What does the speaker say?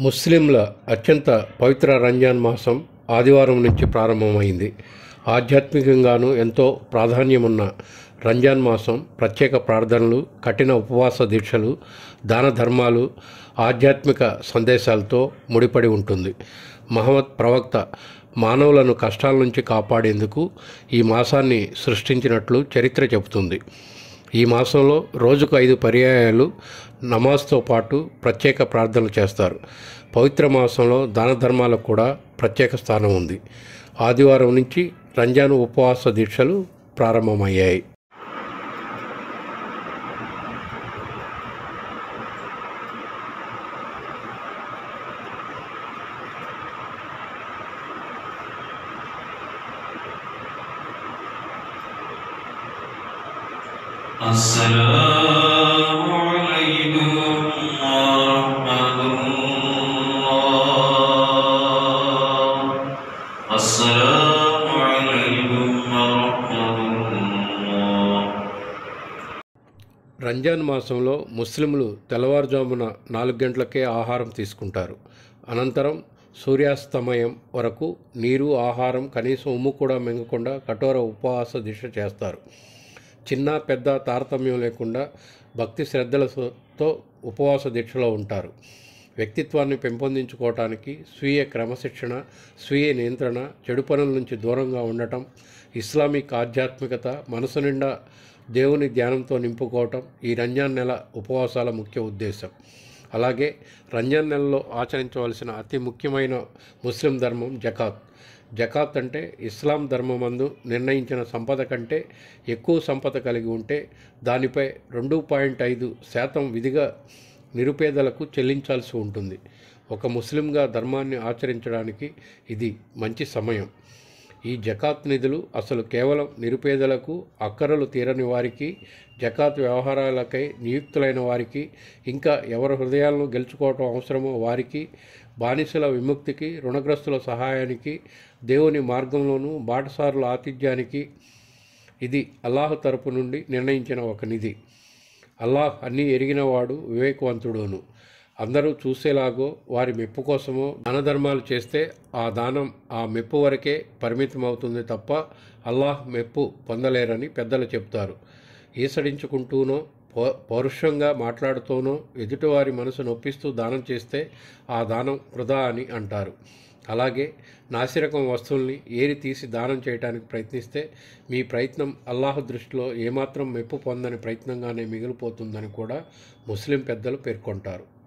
ముస్లింల అత్యంత పవిత్ర రంజాన్ మాసం ఆదివారం నుంచి ప్రారంభమైంది ఆధ్యాత్మికంగానూ ఎంతో ప్రాధాన్యమున్న రంజాన్ మాసం ప్రత్యేక ప్రార్థనలు కఠిన ఉపవాస దీక్షలు దాన ధర్మాలు ఆధ్యాత్మిక సందేశాలతో ముడిపడి ఉంటుంది మహమ్మద్ ప్రవక్త మానవులను కష్టాల నుంచి కాపాడేందుకు ఈ మాసాన్ని సృష్టించినట్లు చరిత్ర చెబుతుంది ఈ మాసంలో రోజుకు ఐదు పర్యాయాలు నమాజ్తో పాటు ప్రత్యేక ప్రార్థనలు చేస్తారు పవిత్ర మాసంలో దాన ధర్మాలకు కూడా ప్రత్యేక స్థానం ఉంది ఆదివారం నుంచి రంజాన్ ఉపవాస దీక్షలు ప్రారంభమయ్యాయి السلام عليكم ورحمة الله السلام عليكم ورحمة الله రంజాన్ మాసంలో ముస్లింలు తెల్లవారుజామున నాలుగు గంటలకే ఆహారం తీసుకుంటారు అనంతరం సూర్యాస్తమయం వరకు నీరు ఆహారం కనీసం ఉమ్ము కూడా మింగకుండా కఠోర ఉపవాస దీక్ష చేస్తారు చిన్న పెద్ద తారతమ్యం లేకుండా భక్తి శ్రద్ధలతో ఉపవాస దీక్షలో ఉంటారు వ్యక్తిత్వాన్ని పెంపొందించుకోవటానికి స్వీయ క్రమశిక్షణ స్వీయ నియంత్రణ చెడు పనుల నుంచి దూరంగా ఉండటం ఇస్లామిక్ ఆధ్యాత్మికత మనసు నిండా దేవుని ధ్యానంతో నింపుకోవటం ఈ రంజాన్ నెల ఉపవాసాల ముఖ్య ఉద్దేశం అలాగే రంజాన్ నెలలో ఆచరించవలసిన అతి ముఖ్యమైన ముస్లిం ధర్మం జకాత్ జకాత్ అంటే ఇస్లాం ధర్మమందు నిర్ణయించిన సంపద కంటే ఎక్కువ సంపద కలిగి ఉంటే దానిపై రెండు పాయింట్ ఐదు శాతం విధిగా నిరుపేదలకు చెల్లించాల్సి ఉంటుంది ఒక ముస్లింగా ధర్మాన్ని ఆచరించడానికి ఇది మంచి సమయం ఈ జకాత్ నిధులు అసలు కేవలం నిరుపేదలకు అక్కరలు తీరని వారికి జకాత్ వ్యవహారాలకై నియుక్తులైన వారికి ఇంకా ఎవరి హృదయాలను గెలుచుకోవటం అవసరమో వారికి బానిసల విముక్తికి రుణగ్రస్తుల సహాయానికి దేవుని మార్గంలోనూ బాటసారుల ఆతిథ్యానికి ఇది అల్లాహ్ తరపు నుండి నిర్ణయించిన ఒక నిధి అల్లాహ్ అన్నీ ఎరిగినవాడు వివేకవంతుడును అందరూ చూసేలాగో వారి మెప్పు కోసమో దాన ధర్మాలు చేస్తే ఆ దానం ఆ మెప్పు వరకే పరిమితం అవుతుంది తప్ప అల్లాహ్ మెప్పు పొందలేరని పెద్దలు చెప్తారు ఈసడించుకుంటూనో పౌ- పౌరుషంగా మాట్లాడుతూనో ఎదుటివారి మనసు నొప్పిస్తూ దానం చేస్తే ఆ దానం వృధా అని అంటారు అలాగే నాసిరకం వస్తువుల్ని ఏరి తీసి దానం చేయడానికి ప్రయత్నిస్తే మీ ప్రయత్నం అల్లాహ్ దృష్టిలో ఏమాత్రం మెప్పు పొందని ప్రయత్నంగానే మిగిలిపోతుందని కూడా ముస్లిం పెద్దలు పేర్కొంటారు